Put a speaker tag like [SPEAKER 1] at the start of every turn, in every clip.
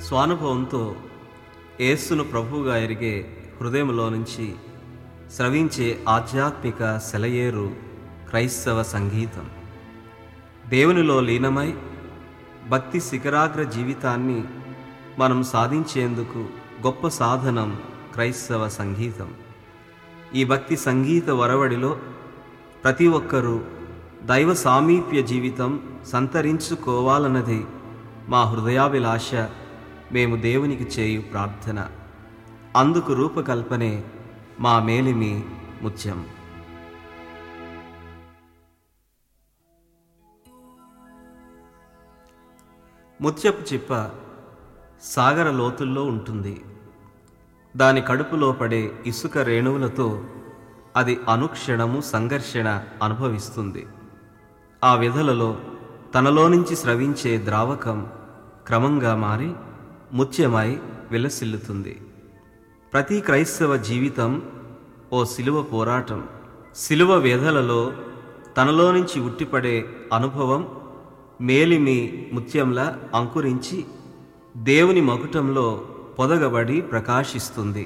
[SPEAKER 1] స్వానుభవంతో యేసును ప్రభువుగా ఎరిగే హృదయంలో నుంచి స్రవించే ఆధ్యాత్మిక సెలయేరు క్రైస్తవ సంగీతం దేవునిలో లీనమై భక్తి శిఖరాగ్ర జీవితాన్ని మనం సాధించేందుకు గొప్ప సాధనం క్రైస్తవ సంగీతం ఈ భక్తి సంగీత వరవడిలో ప్రతి ఒక్కరూ దైవ సామీప్య జీవితం సంతరించుకోవాలన్నది మా హృదయాభిలాష మేము దేవునికి చేయు ప్రార్థన అందుకు రూపకల్పనే మా మేలిమి ముత్యం ముత్యపు చిప్ప సాగర లోతుల్లో ఉంటుంది దాని కడుపులో పడే ఇసుక రేణువులతో అది అనుక్షణము సంఘర్షణ అనుభవిస్తుంది ఆ విధలలో తనలో నుంచి స్రవించే ద్రావకం క్రమంగా మారి ముత్యమై విలసిల్లుతుంది ప్రతి క్రైస్తవ జీవితం ఓ సిలువ పోరాటం సిలువ వ్యధలలో తనలో నుంచి ఉట్టిపడే అనుభవం మేలిమి ముత్యంలా అంకురించి దేవుని మకుటంలో పొదగబడి ప్రకాశిస్తుంది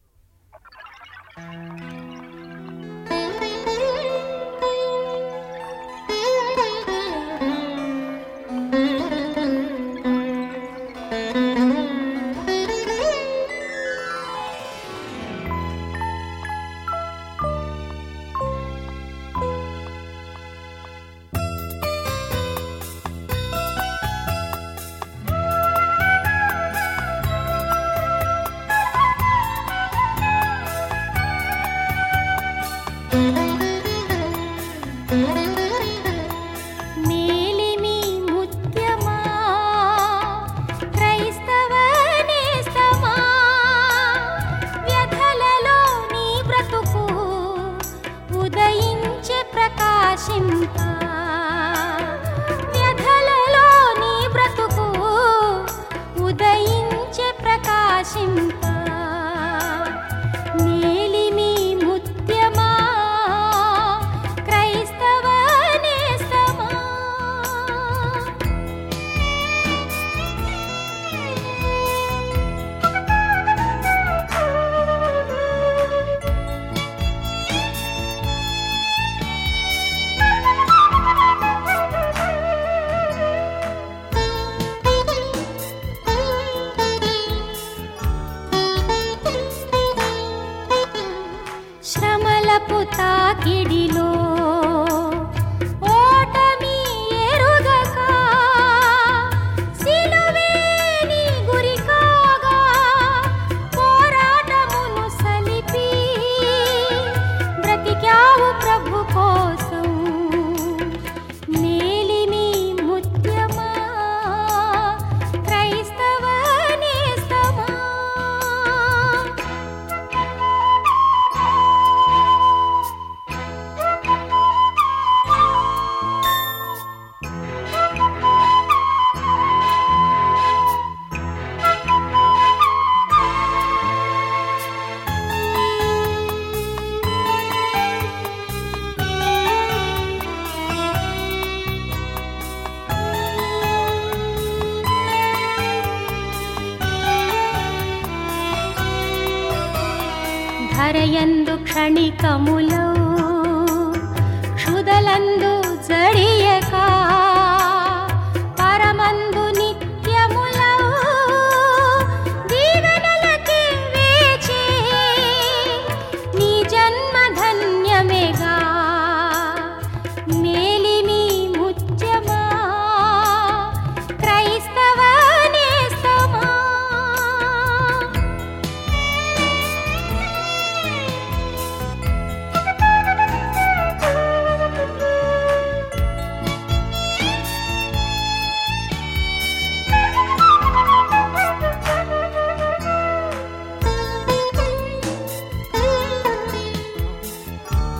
[SPEAKER 2] మేలిమి ముత్యమా క్రైస్తవ నేస్తమా వ్యధలలో నీ బ్రతుకు ఉదయించే ప్రకాశింప వ్యధలలో నీ బ్రతుకు ఉదయించే ప్రకాశింప మేలిమి ముత్యమా క్రైస్తవ నేస్తమా శ్రమలపు తాకిడిలో ఓటమి ఎరుగక సిలువే నీ గురి కాగా పోరాటమును సలిపి బ్రతికావు ప్రభు కోసం మేలిమి ముత్యమా క్రైస్తవ నేస్తమా ధరయందు క్షణికములో క్షుదలందు జడియక పరమందు నిత్యములో దీవెనలకి వేచి నీ జన్మ ధన్యమేగా మేలిమి ముత్యమా క్రైస్తవ నేస్తమా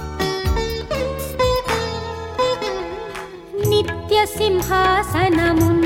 [SPEAKER 2] నిత్య సింహాసనమున్